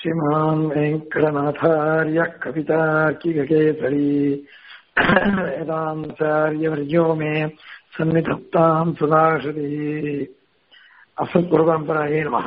श्रीमान् वेङ्कटनाथार्य कवितार्किककेसरी वेदान्तार्यवर्यो मे सन्निधत्ताम् सुधाषति அசத்குருபரம்பராயே நமக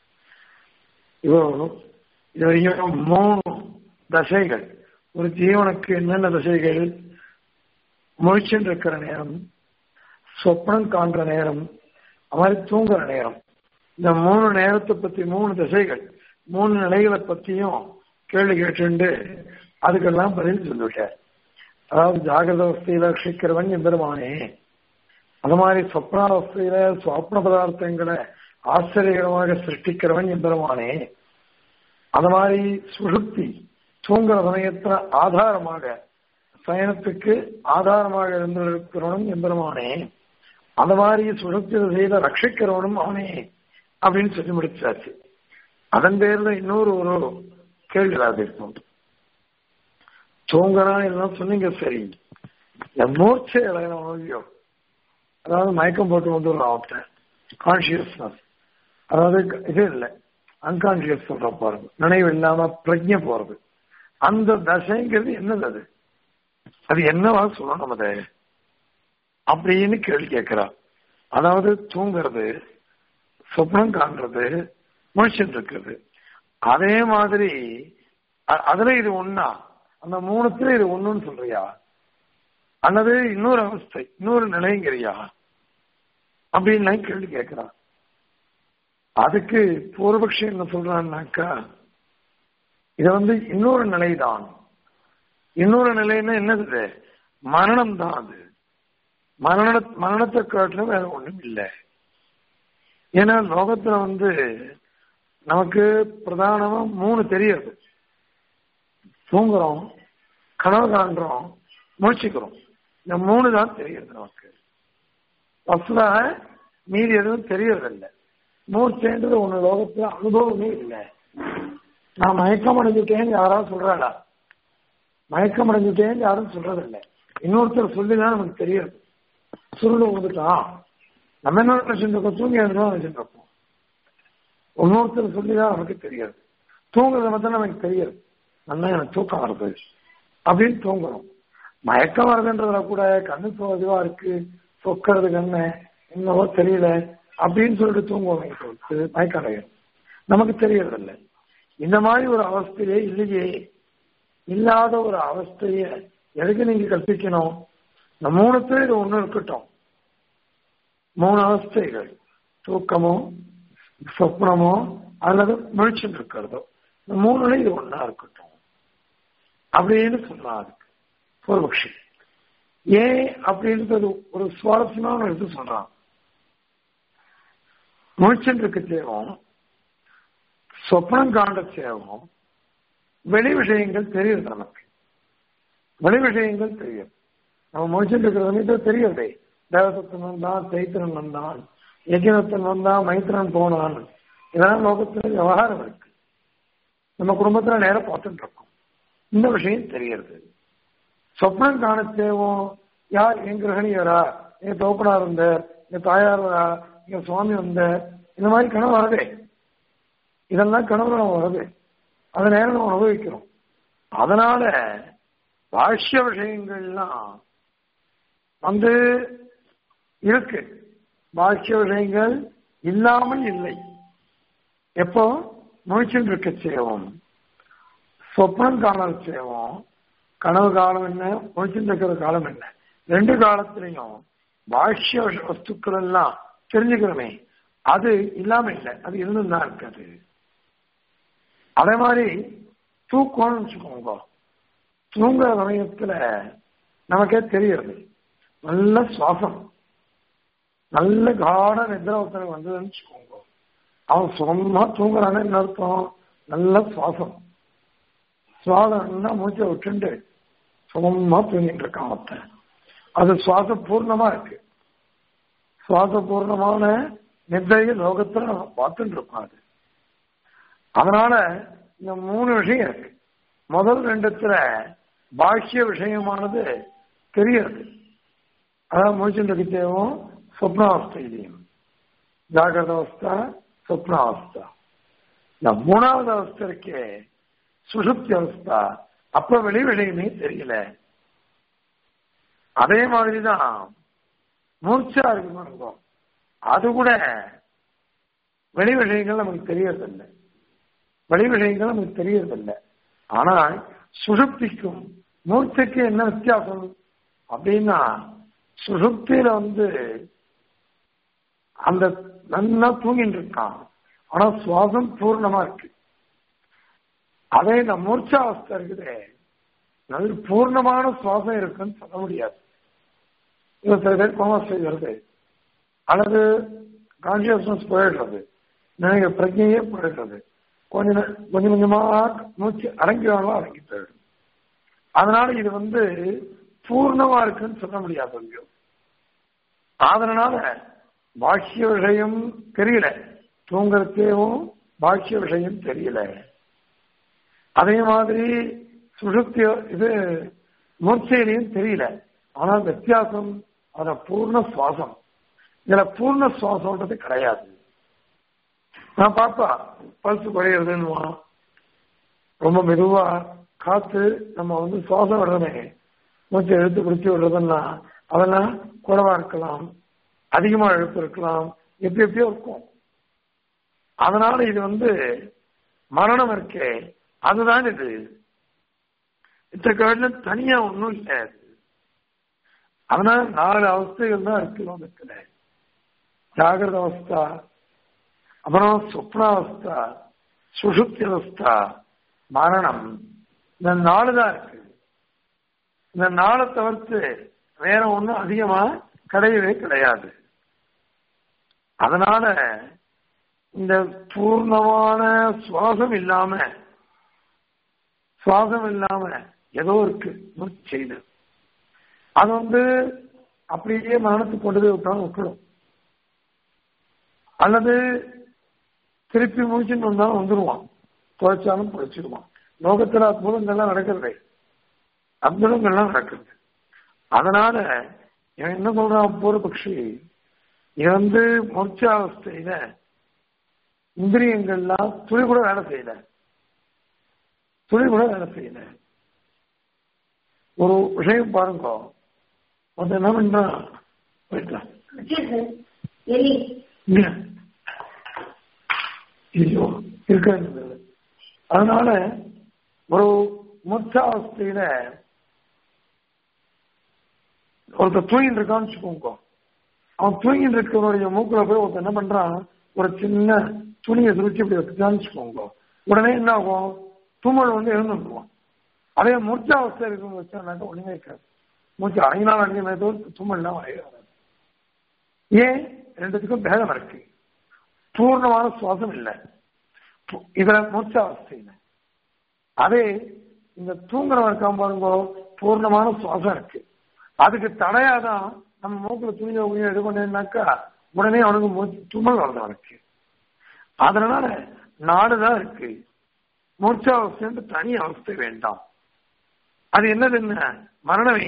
இப்போ இது வரைக்கும் மூணு தசைகள் ஒரு ஜீவனுக்கு என்னென்ன தசைகள் முழிச்சுட்டு இருக்கிற நேரம் சொப்னம் காண்ற நேரம் அது மாதிரி தூங்குற நேரம் இந்த மூணு நேரத்தை பத்தி மூணு திசைகள் மூணு நிலைகளை பத்தியும் கேள்வி கேட்டுண்டு அதுக்கெல்லாம் பதில் சொல்லிவிட்டார் அதாவது ஜாகிரத அவஸ்தையில ரட்சிக்கிறவன் எம்பெருமானே அது மாதிரி சொப்னாவஸ்தையில சுவப்ன பதார்த்தங்களை ஆச்சரியகரமாக சிருஷ்டிக்கிறவன் எம்பெருமானே அது மாதிரி சுழுப்தி தூங்குற சமயத்துல ஆதாரமாக சயனத்துக்கு ஆதாரமாக இருந்திருக்கிறவனும் எம்பெருமானே அந்த மாதிரி சுழுப்தி திசையில ரட்சிக்கிறவனும் அவனே அப்படின்னு சொல்லி முடிச்சாச்சு அதன் பேர்ல இன்னொரு ஒரு கேள்வி இருக்கும் தூங்குறான் எல்லாம் சொன்னீங்க சரி என் மூர்ச்சை இளையனோ அதாவது மயக்கம் போட்டு வந்துடுறான் அவர்கிட்ட கான்சியஸ்னஸ் அதாவது இது இல்லை அன்கான்சியஸ் சொல்ற பாருங்க நினைவு இல்லாம பிரஜை போறது அந்த தசைங்கிறது என்னது அது அது என்னவா சொல்லணும் அதை அப்படின்னு கேள்வி கேட்கிறா அதாவது தூங்குறது சொப்னம் காண்றது முழிச்சுட்டு இருக்கிறது அதே மாதிரி அதுல இது ஒன்னா அந்த மூணுத்துல இது ஒண்ணுன்னு சொல்றியா அல்லது இன்னொரு அவஸ்தை இன்னொரு நிலைங்கிறியா அப்படின்னு கேள்வி கேட்கிறான் அதுக்கு பூர்வபக்ஷி என்ன சொல்றான்னாக்கா இது வந்து இன்னொரு நிலைதான் இன்னொரு நிலைன்னா என்னது மரணம் தான் அது மரண மரணத்தை காட்டிலும் வேற ஒண்ணும் இல்லை ஏன்னா லோகத்துல வந்து நமக்கு பிரதானமா மூணு தெரியாது தூங்குறோம் கனவு காண்றோம் முழிச்சுக்கிறோம் இந்த மூணு தான் தெரியுது நமக்கு வசதாக மீதி எதுவும் தெரியறதில்லை மூர்ச்சேன்றது ஒண்ணு லோகத்துல அனுபவமே இல்லை நான் மயக்கம் அடைஞ்சுட்டேன்னு யாராவது சொல்றாளா மயக்கம் அடைஞ்சுட்டேன்னு யாரும் சொல்றதில்லை இன்னொருத்தர் சொல்லிதான் நமக்கு தெரியாது சுருள் வந்துட்டான் நம்ம என்ன நினைச்சிருக்கோம் தூங்கி எழுந்தோம் நினைச்சிருக்கோம் இன்னொருத்தர் சொல்லிதான் நமக்கு தெரியாது தூங்குறத மட்டும் நமக்கு தெரியாது நல்லா எனக்கு தூக்கம் வருது அப்படின்னு தூங்குறோம் மயக்கம் வருதுன்றதுல கூட கண்ணு இதுவா இருக்கு சொக்கிறது கண்ணு என்னவோ தெரியல அப்படின்னு சொல்லிட்டு தூங்குவோம் சொல்லிட்டு மயக்கம் அடையும் நமக்கு தெரியறதில்லை இந்த மாதிரி ஒரு அவஸ்தையே இல்லையே இல்லாத ஒரு அவஸ்தைய எதுக்கு நீங்க கற்பிக்கணும் இந்த மூணுத்துல இது ஒண்ணு இருக்கட்டும் மூணு அவஸ்தைகள் தூக்கமோ சொப்னமோ அல்லது முழிச்சுட்டு இருக்கிறதோ இந்த மூணுல இது ஒன்னா இருக்கட்டும் அப்படின்னு சொல்றான் அதுக்கு பூர்வபக்ஷி ஏன் அப்படின்றது ஒரு சுவாரஸ்யமான எடுத்து சொல்றான் முழிச்சுட்டு சேவம் சொப்னம் காண்ட சேவம் வெளி விஷயங்கள் தெரியுது நமக்கு வெளி விஷயங்கள் தெரியும் நம்ம முழிச்சுட்டு இருக்கிற சமயத்தில் தெரியறதே தேவதத்தன் வந்தான் சைத்திரன் வந்தான் யஜனத்தன் வந்தான் மைத்திரன் போனான் இதெல்லாம் லோகத்துல விவகாரம் இருக்கு நம்ம குடும்பத்துல நேரம் பார்த்துட்டு இருக்கோம் இந்த விஷயம் தெரியறது சொப்னம் காண தேவோம் யார் என் கிரகணியரா என் தோப்பனா இருந்த என் தாயார் என் சுவாமி வந்த இந்த மாதிரி கனவு வரதே இதெல்லாம் கனவு நம்ம வருது அதை நேரம் நம்ம அனுபவிக்கிறோம் அதனால பாஷ்ய விஷயங்கள்லாம் வந்து இருக்கு பாஷ்ய விஷயங்கள் இல்லாமல் இல்லை எப்போ முழிச்சுட்டு இருக்க செய்வோம் சொப்னம் காலம் செய்வோம் கனவு காலம் என்ன முழிச்சுட்டு இருக்கிற காலம் என்ன ரெண்டு காலத்திலையும் பாஷ்ய வஸ்துக்கள் எல்லாம் தெரிஞ்சுக்கிறோமே அது இல்லாம இல்லை அது இருந்தும் தான் இருக்காது அதே மாதிரி தூக்கம்னு வச்சுக்கோங்க தூங்குற சமயத்துல நமக்கே தெரியுது நல்ல சுவாசம் நல்ல காட நிதிர ஒருத்தனுக்கு வந்ததுன்னு வச்சுக்கோங்க அவன் சுகமா தூங்குறான்னு என்ன அர்த்தம் நல்ல சுவாசம் சுவாசம்னா மூச்சை விட்டுண்டு சுகமா தூங்கிட்டு இருக்கான் ஒருத்தன் அது சுவாச பூர்ணமா இருக்கு சுவாச பூர்ணமான நித்தைய லோகத்துல நம்ம பார்த்துட்டு இருக்கோம் அது அதனால இந்த மூணு விஷயம் இருக்கு முதல் ரெண்டுத்துல பாஷ்ய விஷயமானது தெரியாது அதாவது முழிச்சுட்டு தேவும் சொப்னாவஸ்தையிலையும் ஜாகிரத அவஸ்தா சொப்னாவஸ்தா இந்த மூணாவது அவஸ்தை இருக்கே சுசுப்தி அவஸ்தா அப்ப வெளி வெளியுமே தெரியல அதே மாதிரிதான் மூர்ச்சா இருக்கு அது கூட வெளி விஷயங்கள் நமக்கு தெரியறதில்லை வெளி விஷயங்கள் நமக்கு தெரியறதில்லை ஆனால் சுசுப்திக்கும் மூர்ச்சைக்கு என்ன வித்தியாசம் அப்படின்னா சுசுப்தியில வந்து அந்த நல்லா தூங்கிட்டு இருக்கான் ஆனா சுவாசம் பூர்ணமா இருக்கு அதே இந்த மூர்ச்சாவஸ்தை இருக்குது நல்ல பூர்ணமான சுவாசம் இருக்குன்னு சொல்ல முடியாது இது சில பேர் கோமா ஸ்டேஜ் வருது அல்லது கான்சியஸ்னஸ் போயிடுறது நினைக்கிற பிரஜையே போயிடுறது கொஞ்ச கொஞ்சம் கொஞ்சமா மூச்சு அடங்கினாலும் அடங்கி போயிடும் அதனால இது வந்து பூர்ணமா இருக்குன்னு சொல்ல முடியாது ஐயோ அதனால பாக்கிய விஷயம் தெரியல தூங்குறதேவும் பாக்கிய விஷயம் தெரியல அதே மாதிரி சுழுத்திய இது மூர்ச்சையிலையும் தெரியல ஆனா வித்தியாசம் அத பூர்ண சுவாசம் இதுல பூர்ண சுவாசம்ன்றது கிடையாது நான் பாப்பா பல்ஸ் குறையிறதுன்னு ரொம்ப மெதுவா காத்து நம்ம வந்து சுவாசம் விடுறோமே மூச்சை எழுத்து பிடிச்சி விடுறதுன்னா அதெல்லாம் குறைவா இருக்கலாம் அதிகமா எழுப்பு இருக்கலாம் எப்படி எப்படியோ இருக்கும் அதனால இது வந்து மரணம் இருக்கே அதுதான் இது இந்த காட்டில தனியா ஒன்றும் இல்லை அதனால நாலு அவஸ்தைகள் தான் இருக்கு லோகத்துல ஜாகிரத அவஸ்தா அப்புறம் சொப்னாவஸ்தா சுசுப்தி அவஸ்தா மரணம் இந்த நாலு தான் இருக்கு இந்த நாளை தவிர்த்து வேற ஒன்றும் அதிகமா கிடையவே கிடையாது அதனால இந்த பூர்ணமான சுவாசம் இல்லாம சுவாசம் இல்லாம ஏதோ இருக்கு செய்து அது வந்து அப்படியே மரணத்துக்கு கொண்டு போய் விட்டாலும் விட்டுடும் அல்லது திருப்பி முடிச்சுன்னு வந்தாலும் வந்துருவான் துவைச்சாலும் புழைச்சிடுவான் லோகத்துல அற்புதங்கள்லாம் நடக்கிறதே அற்புதங்கள்லாம் நடக்கிறது அதனால இவன் என்ன சொல்றான் பூர்வபக்ஷி இது வந்து மூர்ச்சாவஸ்தையில இந்திரியங்கள்லாம் துளி கூட வேலை செய்யல துளி கூட வேலை செய்யல ஒரு விஷயம் பாருங்க அது என்ன பண்றா போயிட்டான் ஐயோ இருக்காது அதனால ஒரு மூர்ச்சாவஸ்தையில ஒருத்தர் தூங்கிட்டு இருக்கான்னு வச்சுக்கோங்க அவன் தூங்கிட்டு இருக்கிறவருடைய மூக்குல போய் ஒருத்தர் என்ன பண்றான் ஒரு சின்ன துணியை சுருட்டி இப்படி வச்சுட்டான்னு வச்சுக்கோங்க உடனே என்ன ஆகும் தும்மல் வந்து எழுந்துருவான் அதே மூர்ச்சாவஸ்தை இருக்கும் வச்சானாக்க ஒண்ணுமே இருக்காது மூச்சு அடங்கினால் அடங்கினா தும்மல்லாம் வரையாது ஏன் ரெண்டுத்துக்கும் பேதம் இருக்கு பூர்ணமான சுவாசம் இல்லை இதுல மூர்ச்சாவஸ்தை இல்லை அதே இந்த தூங்குறவன் இருக்கான் பாருங்க பூர்ணமான சுவாசம் இருக்கு அதுக்கு தடையாதான் நம்ம மூக்குல துணியை உயிரை இது பண்ணாக்கா உடனே அவனுக்கு மூச்சு தும்மல் வருது அவனுக்கு அதனால நாடுதான் இருக்கு மூர்ச்சாவஸ்தை தனி அவஸ்தை வேண்டாம் அது என்னது என்ன மரணமே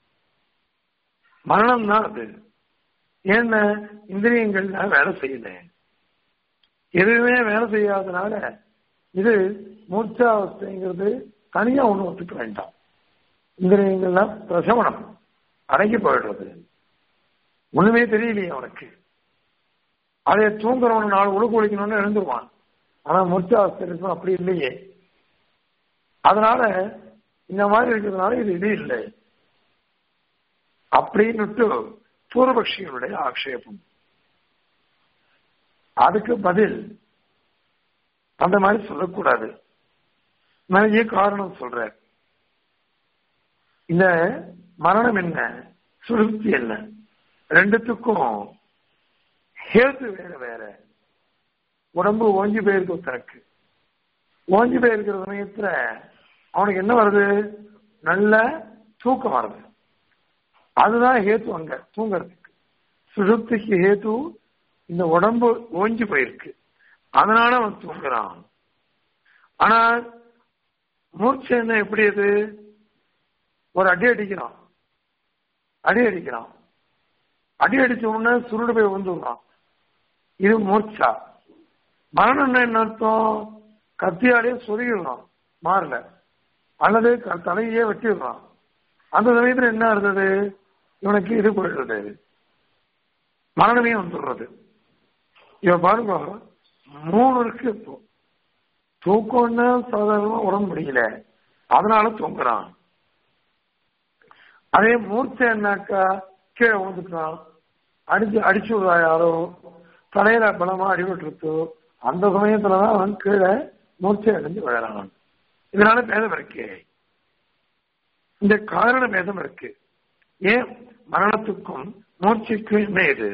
மரணம் தான் அது ஏன்னா இந்திரியங்கள்ல வேலை செய்யல எதுவுமே வேலை செய்யாதனால இது மூர்ச்சாவஸ்தைங்கிறது தனியா ஒண்ணு ஒத்துக்க வேண்டாம் இந்திரியங்கள்லாம் பிரசவனம் அடங்கி போயிடுறது ஒண்ணுமே தெரியலையே அவனுக்கு அதை தூங்குறவன் நாலு உழுக்கு ஒழிக்கணும்னு எழுந்துருவான் ஆனா மூர்ச்சாவஸ்தை இருக்கும் அப்படி இல்லையே அதனால இந்த மாதிரி இருக்கிறதுனால இது இது இல்லை அப்படின்னுட்டு பூர்வபக்ஷிகளுடைய ஆக்ஷேபம் அதுக்கு பதில் அந்த மாதிரி சொல்லக்கூடாது நிறைய காரணம் சொல்ற இந்த மரணம் என்ன சுருப்தி என்ன ரெண்டுத்துக்கும் ஹேத்து வேற வேற உடம்பு ஓஞ்சி போயிருக்கு தனக்கு ஓஞ்சி போயிருக்கிற சமயத்துல அவனுக்கு என்ன வருது நல்ல தூக்கம் வருது அதுதான் ஹேத்து அங்க தூங்குறதுக்கு சுசுப்திக்கு ஹேத்து இந்த உடம்பு ஓஞ்சி போயிருக்கு அதனால அவன் தூங்குறான் ஆனா மூர்ச்சை என்ன எப்படி அது ஒரு அடி அடிக்கிறான் அடி அடிக்கிறான் அடி அடிச்ச உடனே சுருடு போய் வந்துடுறான் இது மூர்ச்சா மரணம் என்ன அர்த்தம் கத்தியாலே சொருகிடலாம் மாறல அல்லது க- தலையே வெட்டிடலாம் அந்த சமயத்துல என்ன இருந்தது இவனுக்கு இது போயிடுறது மரணமே வந்துடுறது இவன் பாருங்க மூணு இருக்கு இப்போ தூக்கம்னா சாதாரணமா உடம்பு முடியல அதனால தூங்குறான் அதே மூர்ச்சை என்னாக்கா கீழே விழுந்துட்டான் அடிச்சு அடிச்சு விடுறா யாரோ தலையில பலமா அடிபட்டுருத்தோ அந்த சமயத்துலதான் அவன் கீழே மூர்ச்சை அடைஞ்சு விழறான் இதனால பேதம் இருக்கு இந்த காரண பேதம் இருக்கு ஏன் மரணத்துக்கும் மூர்ச்சைக்கும் என்ன இது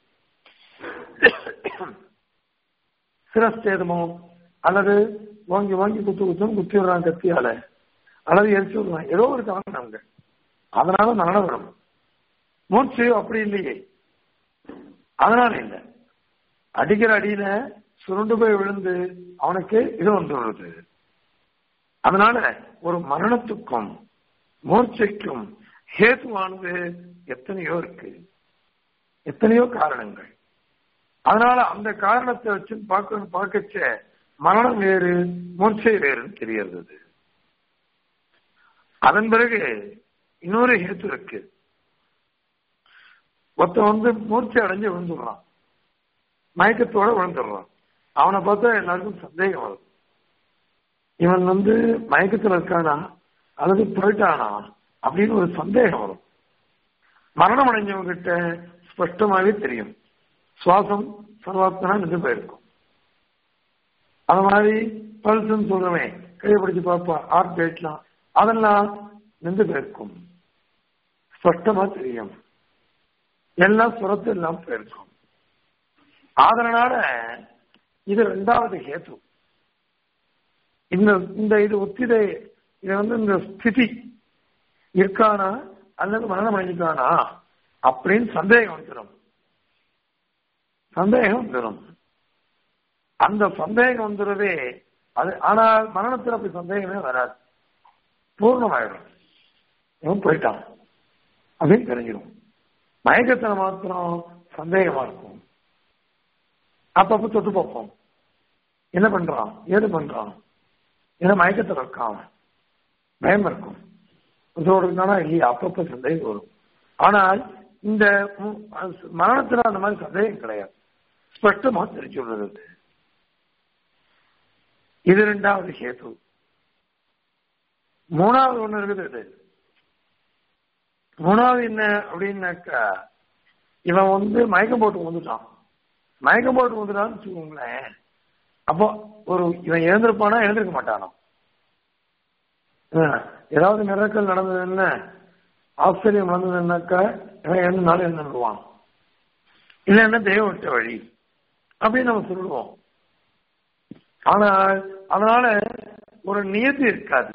சிரஸ்தேதமோ அல்லது வாங்கி வாங்கி குத்து குத்தும் குத்தி விடுறான் கத்தியால அல்லது எரிச்சு விடுறான் ஏதோ ஒரு காரணம் அவங்க அதனால மரணம் வரும் மூர்ச்சையோ அப்படி இல்லையே அதனால இல்லை அடிக்கிற அடியில சுருண்டு போய் விழுந்து அவனுக்கு இது வந்துடுறது அதனால ஒரு மரணத்துக்கும் மூர்ச்சைக்கும் ஹேதுவானது எத்தனையோ இருக்கு எத்தனையோ காரணங்கள் அதனால அந்த காரணத்தை வச்சு பார்க்க பார்க்கச்ச மரணம் வேறு மூர்ச்சை வேறுன்னு தெரியறது அதன் பிறகு இன்னொரு ஹேத்து இருக்கு ஒருத்தன் வந்து மூர்ச்சை அடைஞ்சு விழுந்துடுறான் மயக்கத்தோட விழுந்துடுறான் அவனை பார்த்தா எல்லாருக்கும் சந்தேகம் வரும் இவன் வந்து மயக்கத்துல இருக்கானா அல்லது போயிட்டானா அப்படின்னு ஒரு சந்தேகம் வரும் மரணம் அடைஞ்சவங்க கிட்ட ஸ்பஷ்டமாவே தெரியும் சுவாசம் சர்வாத்மனா நின்று போயிருக்கும் அது மாதிரி பல்ஸ்ன்னு சொல்றவன் கையை பிடிச்சு பார்ப்பா ஹார்ட் ரேட்லாம் அதெல்லாம் நின்று போயிருக்கும் ஸ்பஷ்டமா தெரியும் எல்லாம் சுரத்து எல்லாம் போயிருக்கும் அதனால இது ரெண்டாவது ஹேத்து இந்த இந்த இது உத்திதை இது வந்து இந்த ஸ்திதி இருக்கானா அல்லது மரணம் அடைஞ்சிட்டானா அப்படின்னு சந்தேகம் வந்துடும் சந்தேகம் வந்துடும் அந்த சந்தேகம் வந்துடுறதே அது ஆனால் மரணத்தில் அப்படி சந்தேகமே வராது பூர்ணமாயிடும் இவன் போயிட்டான் அப்படின்னு தெரிஞ்சிடும் மயக்கத்துல மாத்திரம் சந்தேகமா இருக்கும் அப்பப்ப தொட்டு பார்ப்போம் என்ன பண்றான் ஏது பண்றான் என்ன மயக்கத்துல இருக்கான் அவன். பயம் இருக்கும் உயிரோடு இருக்கானா இல்லையா அப்பப்ப சந்தேகம் வரும் ஆனால் இந்த மு- மரணத்துல அந்த மாதிரி சந்தேகம் கிடையாது ஸ்பஷ்டமா தெரிஞ்சு விடுறது இது ரெண்டாவது ஹேது மூணாவது ஒண்ணு இருக்குது இது மூணாவது என்ன அப்படின்னாக்கா இவன் வந்து மயக்கம் போட்டு வந்துட்டான் மயக்கம் போட்டு வந்துட்டான்னு வச்சுக்கோங்களேன் அப்போ ஒரு இவன் எழுந்திருப்பானா எழுந்திருக்க மாட்டானோ ஆ, ஏதாவது மிரக்கல் நடந்ததுன்னா ஆச்சரியம் நடந்ததுன்னாக்கா இவன் எழுந்து நாள் எழுந்துடுவான் இல்லைன்னா தெய்வம் விட்ட வழி அப்படின்னு நம்ம சொல்லுவோம் ஆனால் அதனால ஒரு நியதி இருக்காது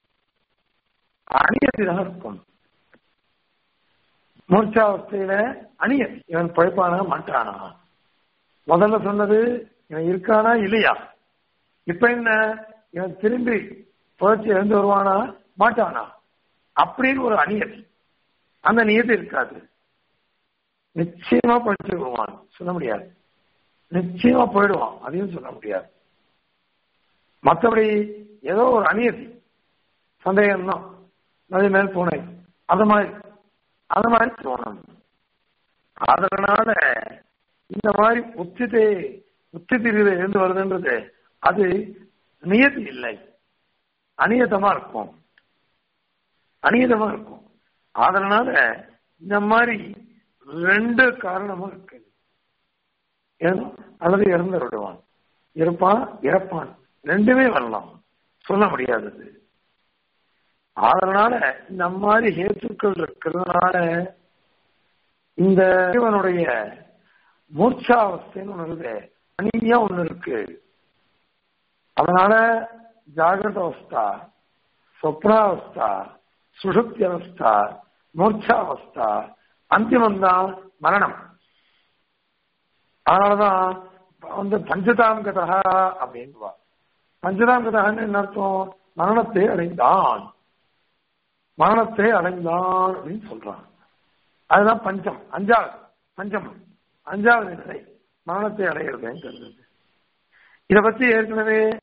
அநியதி தான் இருக்கும் மூர்ச்சாவஸ்தையில அநியதி இவன் பழைப்பானா மாட்டானா முதல்ல சொன்னது இவன் இருக்கானா இல்லையா இப்ப என்ன இவன் திரும்பி புழைச்சி எழுந்து வருவானா மாட்டானா அப்படின்னு ஒரு அநியதி அந்த நியதி இருக்காது நிச்சயமா பழிச்சு வருவான் சொல்ல முடியாது நிச்சயமா போயிடுவான் அதையும் சொல்ல முடியாது மற்றபடி ஏதோ ஒரு அநியதி சந்தேகம் தான் நதி மேல் பூனை அது மாதிரி அது மாதிரி தோணும் அதனால இந்த மாதிரி உச்சிதே உச்சி திரியில இருந்து வருதுன்றது அது நியதி இல்லை அநியதமா இருக்கும் அநியதமா இருக்கும் அதனால இந்த மாதிரி ரெண்டு காரணமும் இருக்கு ஏன்னா, அல்லது இறந்து விடுவான் இருப்பான் இறப்பான் ரெண்டுமே வரலாம் சொல்ல முடியாதது அதனால இந்த மாதிரி ஹேத்துக்கள் இருக்கிறதுனால இந்த ஜீவனுடைய மூர்ச்சாவஸ்தைன்னு ஒண்ணு இருக்கு தனியா ஒண்ணு இருக்கு அதனால ஜாகிரத அவஸ்தா சொப்னாவஸ்தா சுஷுப்தி அவஸ்தா மூர்ச்சாவஸ்தா அந்திமம் தான் மரணம் அதனாலதான் வந்து பஞ்சதாம் கதா அப்படின்வா பஞ்சதாம் கதான்னு என்ன அர்த்தம் மரணத்தை அடைந்தான் மரணத்தை அடைந்தான் அப்படின்னு சொல்றான் அதுதான் பஞ்சம் அஞ்சாவது பஞ்சம் அஞ்சாவது நிலை மரணத்தை அடைகிறதுன்னு சொல்றது இதை பத்தி ஏற்கனவே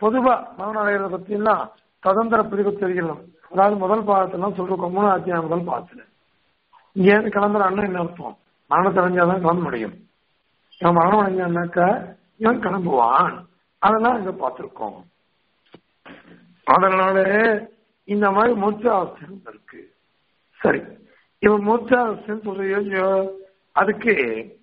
பொதுவா மரணம் அடைகிறத பத்தி எல்லாம் ததந்திர பிரிவு தெரியணும் அதாவது முதல் பாகத்தெல்லாம் சொல்றோம் மூணு அத்தியாயம் முதல் பாகத்துல இங்க இருந்து கிளம்புறான்னா என்ன அர்த்தம் மரணத்தை அடைஞ்சாதான் கிளம்ப முடியும் இவன் மரணம் அடைஞ்சான்னாக்கா இவன் கிளம்புவான் அதெல்லாம் இங்க பார்த்திருக்கோம் அதனால இந்த மாதிரி மூச்சாவஸ்தை இருக்கு சரி இவன் மூச்சாவஸ்தைன்னு சொல்றியோ அதுக்கு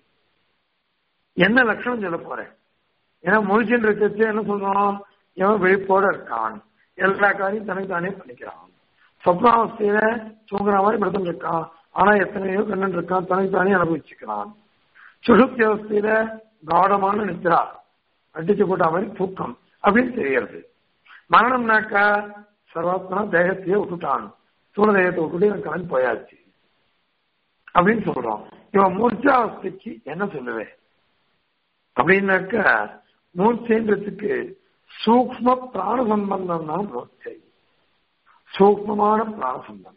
என்ன லட்சணம் சொல்ல போறேன் ஏன்னா முழிச்சுட்டு இருக்கிறது என்ன சொல்றோம் இவன் விழிப்போட இருக்கான் எல்லா காரியம் தனக்கு தானே பண்ணிக்கிறான் சொப்னாவஸ்தையில தூங்குற மாதிரி படுத்துட்டு இருக்கான் ஆனா எத்தனையோ கண்ணன் இருக்கான் தனக்கு தானே அனுபவிச்சுக்கிறான் சுசுப்தி அவஸ்தையில காடமான நித்ரா அடிச்சு போட்ட மாதிரி தூக்கம் அப்படின்னு தெரியறது மரணம்னாக்கா சர்வாத்மனா தேகத்தையே விட்டுட்டான் சூழ தேகத்தை விட்டுட்டு இவன் கிளம்பி போயாச்சு அப்படின்னு சொல்றோம் இவன் மூர்ச்சாவஸ்தைக்கு என்ன சொல்லுவேன் அப்படின்னாக்கா மூர்ச்சைன்றதுக்கு சூக்ம பிராண சம்பந்தம் தான் மூர்ச்சை சூக்மமான பிராண சம்பந்தம்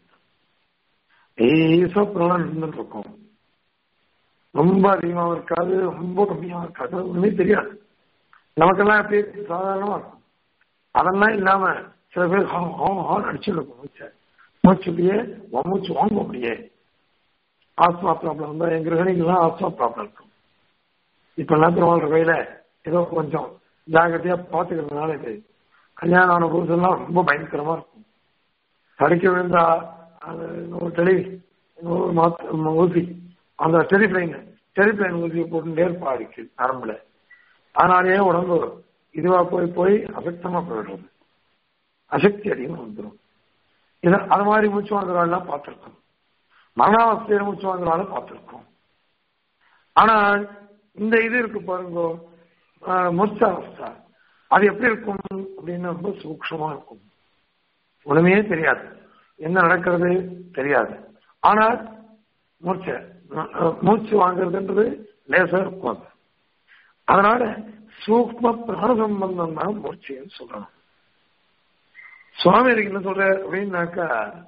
ஏச பிராணம் இருக்கும் ரொம்ப அதிகமாகவும் இருக்காது ரொம்ப கம்மியாகவும் இருக்காது ஒண்ணுமே தெரியாது நமக்கெல்லாம் எப்படி சாதாரணமா இருக்கும் அதெல்லாம் இல்லாம சில பேர் ஹாம் ஹாம் ஹான் அடிச்சுருக்கும் மூச்சை மூச்சுலையே மூச்சு வாங்க முடியே ஆஸ்மா ப்ராப்ளம் இருந்தா என் கிரகணிக்கெல்லாம் ஆஸ்மா ப்ராப்ளம் இருக்கும் இப்ப எல்லாத்தையும் வாழ்ற கையில ஏதோ கொஞ்சம் ஜாகிரதையா பாத்துக்கிறதுனால இது கல்யாணம் ஆன புதுசெல்லாம் ரொம்ப பயங்கரமா இருக்கும் தடுக்க விழுந்தா அது ஒரு டெலி ஒரு மாத்த ஊசி அந்த டெலிஃபிளைன் டெலிஃபிளைன் ஊசியை போட்டு நேர்ப்பா இருக்கு நரம்புல அதனாலேயே உடம்பு இதுவா போய் போய் அசக்தமா போயிடுறது அசக்தி அதிகமா வந்துடும் இது அது மாதிரி மூச்சு வாங்குறாள் பார்த்திருக்கோம் மரணாவஸ்தையில மூச்சு வாங்குறாள் பார்த்திருக்கோம் ஆனால் இந்த இது இருக்கு பாருங்க மூர்ச்சாவஸ்தா அது எப்படி இருக்கும் அப்படின்னு ரொம்ப சூக்ஷமா இருக்கும் ஒண்ணுமே தெரியாது என்ன நடக்கிறது தெரியாது ஆனால் மூச்சை மூச்சு வாங்குறதுன்றது லேசா இருக்கும் அது அதனால சூக்ம பிராண சம்பந்தம் தான் மூர்ச்சைன்னு சொல்லணும் சுவாமி அதுக்கு என்ன சொல்ற அப்படின்னாக்கா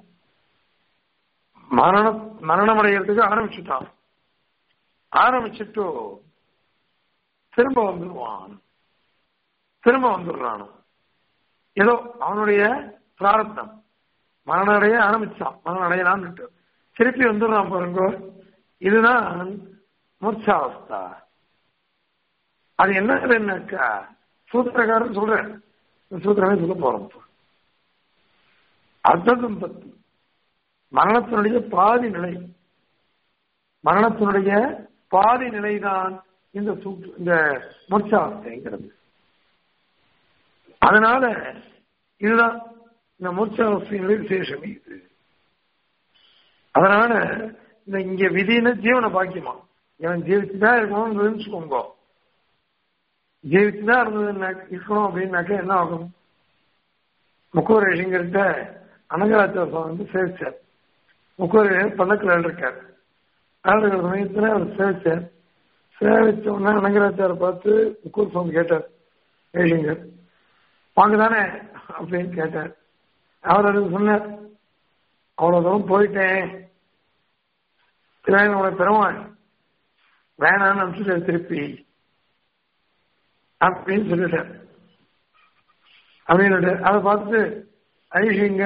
மரணம் மரணம் அடைகிறதுக்கு ஆரம்பிச்சுட்டான் ஆரம்பிச்சுட்டு திரும்ப வந்துடுவான் திரும்ப வந்துடுறான் ஏதோ அவனுடைய பிராரத்தம் மரணம் அடைய ஆரம்பிச்சான் மரணம் அடையலான்னு திருப்பி வந்துடுறான் பாருங்க இதுதான் மூர்ச்சாவஸ்தா அது என்னக்கா சூத்திரக்காரன் சொல்றேன் சூத்திரமே சொல்ல போறோம் அர்த்த சம்பத்து மரணத்தினுடைய பாதி நிலை மரணத்தினுடைய பாதி நிலைதான் இந்த இந்த மூர்ச்சாவஸ்தைங்கிறது அதனால இதுதான் இந்த மூர்ச்சாவஸ்தையினுடைய விசேஷமே இது அதனால இந்த இங்க விதின்னு ஜீவன பாக்கியமா இவன் ஜீவிச்சுதான் இருக்கணும்னு நினைச்சுக்கோங்க ஜீவிச்சுதான் இருந்தது இருக்கணும் அப்படின்னாக்க என்ன ஆகும் முக்கூரேஷங்கிறத அனங்கராச்சார சுவாமி வந்து சேவிச்சார் முக்கூரேஷன் பல்லக்கில் இருக்கார் ஆளுகிற சமயத்துல அவர் சேவிச்சார் சேவிச்ச உடனே அனங்கராச்சார பார்த்து முக்கூர் சுவாமி கேட்டார் ஏஷிங்கர் வாங்க தானே அப்படின்னு கேட்டார் அவர் அதுக்கு சொன்னார் அவ்வளவு தூரம் போயிட்டேன் உங்களை பெருமாள் வேணான்னு அனுப்பிச்சுட்டு திருப்பி அப்படின்னு சொல்லிட்டார் அப்படின்னு அதை பார்த்துட்டு அழிஷிங்க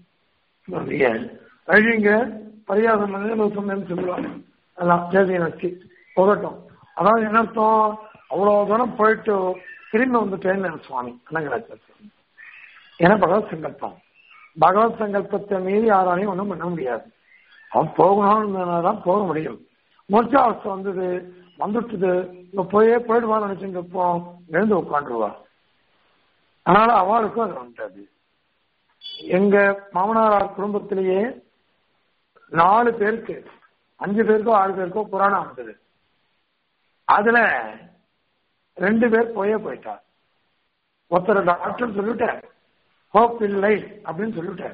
அழிஷிங்க பரியாசம் பண்ணி சொன்னேன்னு சொல்லுவாங்க அதான் ஜெயதீன் வச்சு போகட்டும் அதாவது என்ன அர்த்தம் அவ்வளவு தூரம் போயிட்டு திரும்பி வந்துட்டேன்னு சுவாமி அனங்கராச்சார சுவாமி ஏன்னா பகவத் சங்கல்பம் பகவத் சங்கல்பத்தை மீறி யாராலையும் ஒன்றும் பண்ண முடியாது அவன் போகணும்னு தான் போக முடியும் மூர்ச்சாவஸ்தை வந்தது வந்துட்டுது இப்ப போயே போயிடுவான்னு நினைச்சுட்டு இருப்போம் எழுந்து உட்காந்துருவா அதனால அவளுக்கும் அது வந்துட்டாது எங்க மாமனார் குடும்பத்திலேயே நாலு பேருக்கு அஞ்சு பேருக்கோ ஆறு பேருக்கோ புராணம் வந்தது அதுல ரெண்டு பேர் போயே போயிட்டார் ஒருத்தர் டாக்டர் சொல்லிட்டார் ஹோப் இல்லை அப்படின்னு சொல்லிட்டார்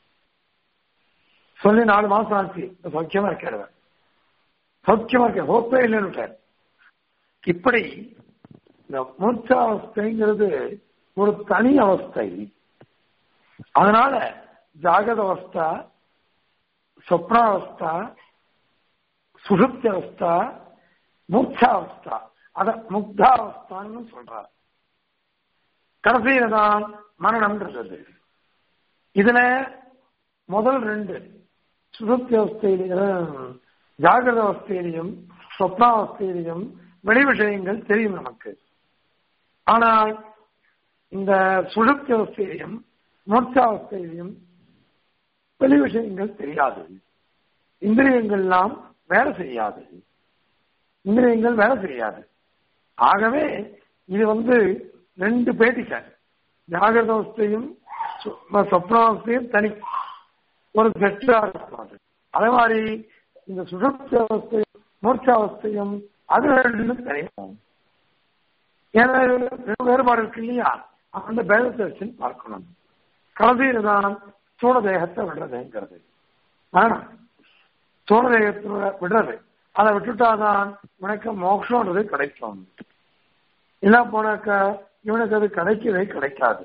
சொல்லி நாலு மாசம் ஆச்சு சௌக்கியமா இருக்காரு சௌக்கியமா இருக்க ஹோப்பே இல்லைன்னு இப்படி இந்த மூர்ச்சாவஸ்தைங்கிறது ஒரு தனி அவஸ்தை அதனால ஜாகத அவஸ்தா சொப்னாவஸ்தா சுஷுப்தி அவஸ்தா மூர்ச்சாவஸ்தா அத முக்தாவஸ்தான்னு சொல்றார் கடைசியில தான் மரணம்ன்றது இதுல முதல் ரெண்டு சுசுப்தி அவஸ்தையிலும் ஜாகிரத அவஸ்தையிலையும் சொப்னாவஸ்தையிலையும் வெளி விஷயங்கள் தெரியும் நமக்கு ஆனால் இந்த சுழுப்தி அவஸ்தையிலையும் மூர்ச்சாவஸ்தையிலையும் வெளி விஷயங்கள் தெரியாது இந்திரியங்கள்லாம் வேலை செய்யாது இந்திரியங்கள் வேலை செய்யாது ஆகவே இது வந்து ரெண்டு பேட்டிக்க ஜாகிரத அவஸ்தையும் சொப்னாவஸ்தையும் தனி ஒரு செட்டா இருக்கும் அதே மாதிரி இந்த சுழற்சி அவஸ்தையும் மூர்ச்சாவஸ்தையும் அது ரெண்டும் தெரியும் ஏன்னா ரெண்டு வேறுபாடு இருக்கு இல்லையா அந்த பேதத்தை வச்சு பார்க்கணும் கடைசியில தான் சூழ தேகத்தை விடுறதுங்கிறது வேணாம் சூழ தேகத்தை விடுறது அதை விட்டுட்டாதான் உனக்கு மோட்சம்ன்றது கிடைக்கும் இல்ல போனாக்க இவனுக்கு அது கிடைக்கவே கிடைக்காது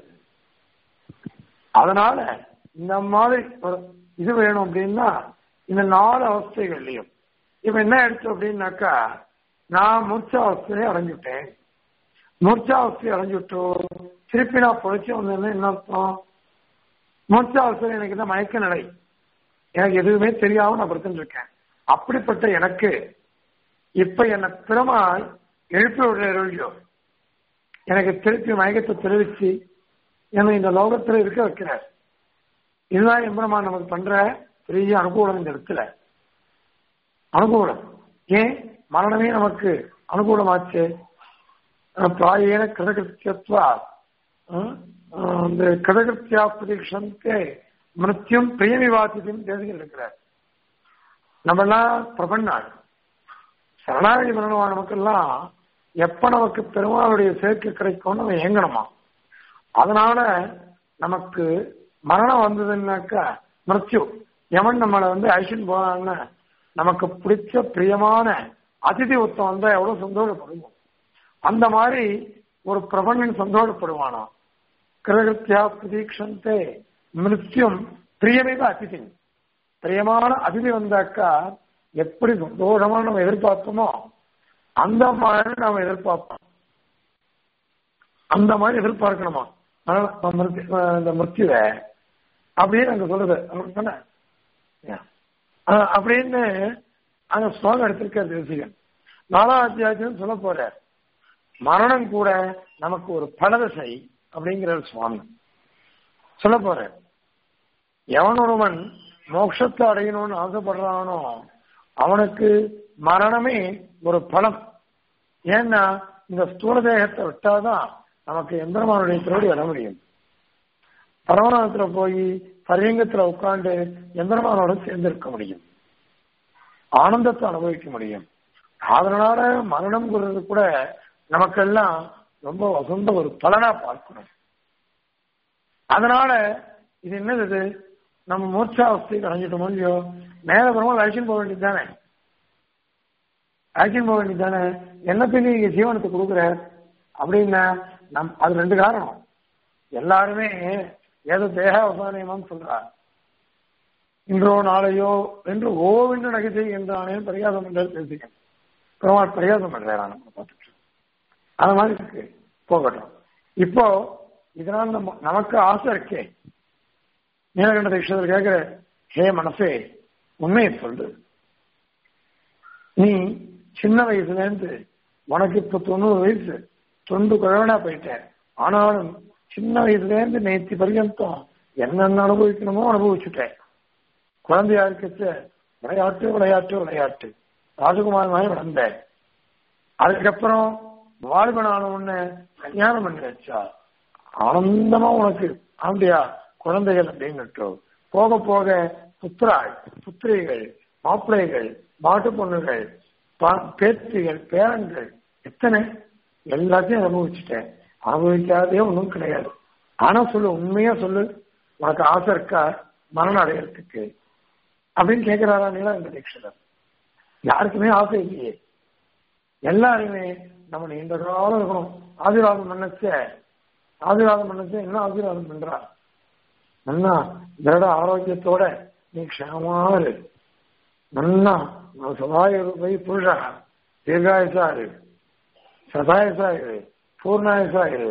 அதனால இந்த மாதிரி ஒரு இது வேணும் அப்படின்னா இந்த நாலு அவஸ்தைகள்லையும் இப்ப என்ன எடுத்து அப்படின்னாக்கா நான் மூர்ச்சாவஸ்தையை அடைஞ்சுட்டேன் மூர்ச்சாவஸ்தையை அடைஞ்சுட்டோ திருப்பி நான் பொழைச்சி வந்தேன்னு என்ன அர்த்தம் மூர்ச்சாவஸ்தையில் எனக்கு தான் மயக்க நிலை எனக்கு எதுவுமே தெரியாம நான் படுத்துட்டு இருக்கேன் அப்படிப்பட்ட எனக்கு இப்ப என்ன பிறமாய் எழுப்பி விடுற எனக்கு திருப்பி மயக்கத்தை தெரிவிச்சு என்னை இந்த லோகத்துல இருக்க வைக்கிறார் இதுதான் எம்பெருமான் நமக்கு பண்ற பெரிய அனுகூலம் இந்த இடத்துல அனுகூலம் ஏன் மரணமே நமக்கு அனுகூலமாச்சு பிராயேன கிருதகிருத்தியத்வா இந்த கிருதகிருத்தியா பிரதீட்சந்தே மிருத்தியும் பிரியமிவாத்தியும் தேசிகள் இருக்கிறார் நம்ம எல்லாம் பிரபன்னாள் சரணாகதி பண்ணணுமா நமக்கெல்லாம் எப்ப நமக்கு பெருமாளுடைய சேர்க்கை கிடைக்கும்னு நம்ம ஏங்கணுமா அதனால நமக்கு மரணம் வந்ததுன்னாக்கா மிருத்யு எவன் நம்மளை வந்து ஐஷன் போனான்னு நமக்கு பிடிச்ச பிரியமான அதிதி உத்தம் வந்தா எவ்வளவு சந்தோஷப்படுவோம் அந்த மாதிரி ஒரு பிரபஞ்சன் சந்தோஷப்படுவானா கிரகத்தியா பிரதீட்சந்தே மிருத்யும் பிரியமிக அதிதி பிரியமான அதிதி வந்தாக்கா எப்படி சந்தோஷமா நம்ம எதிர்பார்த்தோமோ அந்த மாதிரி நாம எதிர்பார்ப்போம் அந்த மாதிரி எதிர்பார்க்கணுமா இந்த மிருத்யுவை அப்படின்னு அங்க சொல்லுது அவங்களுக்கு சொன்ன அப்படின்னு அங்க ஸ்லோகம் எடுத்திருக்கார் தேசிகன் நாலாம் அத்தியாயத்தையும் சொல்ல போற மரணம் கூட நமக்கு ஒரு பலதசை அப்படிங்கிற சுவாமி சொல்ல போற எவன் ஒருவன் மோட்சத்தை அடையணும்னு ஆசைப்படுறானோ அவனுக்கு மரணமே ஒரு பலம் ஏன்னா இந்த ஸ்தூல தேகத்தை விட்டாதான் நமக்கு எந்திரமானுடைய திருடி வர முடியும் பரமநாதத்துல போய் பரியங்கத்துல உட்காந்து எந்திரமானோட சேர்ந்திருக்க முடியும் ஆனந்தத்தை அனுபவிக்க முடியும் அதனால மரணம்ங்கிறது கூட நமக்கெல்லாம் ரொம்ப வசந்த ஒரு பலனா பார்க்கணும் அதனால இது என்னது இது நம்ம மூர்ச்சாவஸ்தைக்கு அடைஞ்சிட்டோமோ இல்லையோ மேல பெருமாள் அழைச்சின்னு போக வேண்டியது தானே அழைச்சின்னு போக வேண்டியது தானே என்னத்துக்கு நீங்க ஜீவனத்தை கொடுக்குற அப்படின்னா நம் அது ரெண்டு காரணம் எல்லாருமே ஏதோ தேகாவசானியமான்னு சொல்றார் இன்றோ நாளையோ என்று ஓவென்று நகைச்சை என்றானே பரிகாசம் பண்றாரு பேசிக்க பெருமாள் பரிகாசம் பண்றாரா நம்ம பார்த்துட்டு அந்த மாதிரி இருக்கு போகட்டும் இப்போ இதனால் நம்ம நமக்கு ஆசை இருக்கே நீலகண்ட தீட்சதர் கேட்கிற ஹே மனசே உண்மையை சொல்லு நீ சின்ன வயசுல இருந்து உனக்கு இப்ப தொண்ணூறு வயசு தொண்டு குழவனா போயிட்ட ஆனாலும் சின்ன வயசுல இருந்து நேற்று பர்யந்தம் என்னென்ன அனுபவிக்கணுமோ அனுபவிச்சுட்டேன் குழந்தையா இருக்கச்ச விளையாட்டு விளையாட்டு விளையாட்டு ராஜகுமார் மாதிரி வளர்ந்தேன் அதுக்கப்புறம் வாழ்வனான உன்னை கல்யாணம் பண்ணி வச்சா ஆனந்தமா உனக்கு ஆண்டியா குழந்தைகள் அப்படின்னு போக போக புத்திராள் புத்திரிகள் மாப்பிள்ளைகள் மாட்டு பொண்ணுகள் பேத்திகள் பேரன்கள் எத்தனை எல்லாத்தையும் அனுபவிச்சுட்டேன் அனுபவிக்காதே ஒன்றும் கிடையாது ஆனா சொல்லு உண்மையா சொல்லு உனக்கு ஆசை இருக்கா மரணம் அடையறதுக்கு அப்படின்னு கேட்கிறாரா நீலகண்ட தீட்சிதர் யாருக்குமே ஆசை இல்லையே எல்லாருமே நம்ம நீண்ட காலம் இருக்கணும் ஆசீர்வாதம் பண்ணச்ச ஆசீர்வாதம் பண்ணச்ச என்ன ஆசீர்வாதம் பண்றா நன்னா திருட ஆரோக்கியத்தோட நீ க்ஷேமா இரு நன்னா சதாய போய் புருஷா தீர்காயசா இரு சதாயசா இரு பூர்ணாயசா இரு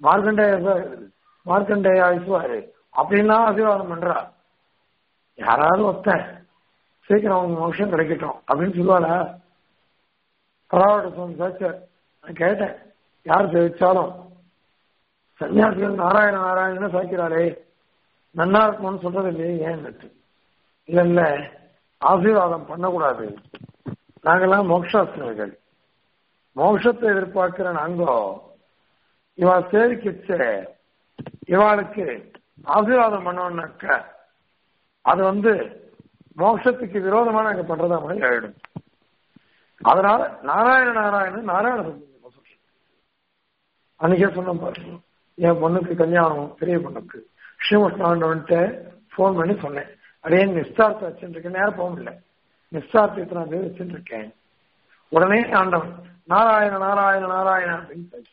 மார்க்கண்டேய மார்க்கண்டேய ஆயுசுவாரு அப்படின்லாம் ஆசீர்வாதம் பண்றா யாராவது ஒருத்தன் சீக்கிரம் அவங்க மோஷம் கிடைக்கட்டும் அப்படின்னு சொல்லுவாளா பராவட்ட சுவாமி சாச்சார் நான் கேட்டேன் யார் ஜெயிச்சாலும் சன்னியாசிகள் நாராயண நாராயணன் சாய்க்கிறாளே நன்னா இருக்கும்னு சொல்றது இல்லையே ஏன் இல்ல இல்ல ஆசீர்வாதம் பண்ணக்கூடாது நாங்கெல்லாம் மோக்ஷாஸ்திரர்கள் மோட்சத்தை எதிர்பார்க்கிற நாங்கோ இவா சேவிக்கிச்ச இவாளுக்கு ஆசீர்வாதம் பண்ணோம்னாக்க அது வந்து மோட்சத்துக்கு விரோதமா நாங்க பண்றதா மாதிரி ஆயிடும் அதனால நாராயண நாராயணன் நாராயண சொல்றேன் அன்னைக்கே சொன்ன பாருங்க என் பொண்ணுக்கு கல்யாணம் பெரிய பொண்ணுக்கு ஸ்ரீமுஷ்ணாண்டவன்ட்ட போன் பண்ணி சொன்னேன் அடே நிஸ்தார்த்தம் வச்சுட்டு இருக்கேன் நேரம் போக முடியல நிஸ்தார்த்தத்தை நான் பேர் வச்சுட்டு இருக்கேன் உடனே ஆண்டவன் நாராயண நாராயண நாராயண அப்படின்னு பேச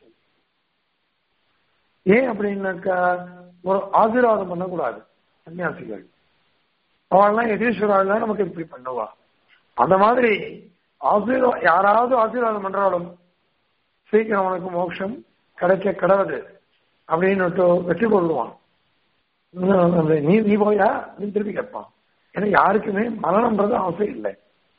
ஏன் அப்படின்னாக்கா ஒரு ஆசீர்வாதம் பண்ணக்கூடாது சன்னியாசிகள் அவள்லாம் எதீஸ்வராள் நமக்கு இப்படி பண்ணுவா அந்த மாதிரி ஆசீர்வா யாராவது ஆசீர்வாதம் பண்றாலும் சீக்கிரம் உனக்கு மோட்சம் கிடைக்க கடவுது அப்படின்னு வெற்றி கொள்ளுவான் நீ நீ போயா நீ திருப்பி கேட்பான் ஏன்னா யாருக்குமே மரணம்ன்றது ஆசை இல்லை